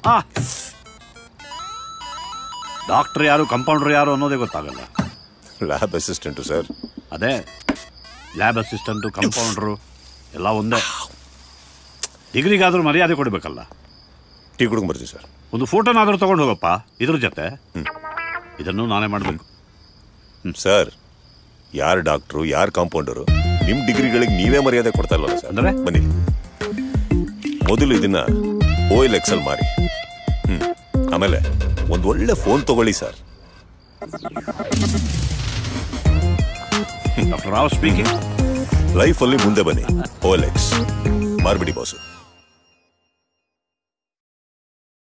Doctor ಯಾರು compounder ಯಾರು ಅನ್ನೋದೇ ಗೊತ್ತಾಗಲ್ಲ ಲ್ಯಾಬ್ ಅಸಿಸ್ಟೆಂಟು ಸರ್ ಅದೇ ಲ್ಯಾಬ್ ಅಸಿಸ್ಟೆಂಟು ಕಂಪೌಂಡ್ರು ಎಲ್ಲ ಒಂದೇ ಡಿಗ್ರಿಗಾದ್ರೂ ಮರ್ಯಾದೆ ಕೊಡಬೇಕಲ್ಲ ಟೀ ಕುಡ್ಕೊಂಡ್ ಬರ್ತೀವಿ ಸರ್ ಒಂದು ಫೋಟೋನಾದ್ರೂ ತಗೊಂಡು ಹೋಗಪ್ಪ ಇದ್ರ ಜೊತೆ ಇದನ್ನು ನಾನೇ ಮಾಡಬೇಕು ಸರ್ ಯಾರು ಡಾಕ್ಟ್ರು ಯಾರು ಕಾಂಪೌಂಡರು ನಿಮ್ ಡಿಗ್ರಿಗಳಿಗೆ ನೀವೇ ಮರ್ಯಾದೆ ಕೊಡ್ತಾ ಇಲ್ವಲ್ಲ ಸರ್ ಅಂದ್ರೆ? ಬನ್ನಿ ಮೊದಲು ಇದನ್ನ ಓ ಎಲ್ ಎಕ್ಸಲ್ ಮಾರಿ ಹ್ಮ್ ಆಮೇಲೆ ಒಂದ್ ಒಳ್ಳೆ ಫೋನ್ ತಗೊಳ್ಳಿ ಸರ್ ಡಾಕ್ಟರ್ ರಾವ್ ಸ್ಪೀಕಿಂಗ್ ಲೈಫಲ್ಲಿ ಮುಂದೆ ಬನ್ನಿ ಓ ಎಲ್ ಎಕ್ಸ್ ಮಾರ್ಬಿಡಿ ಬಾಸು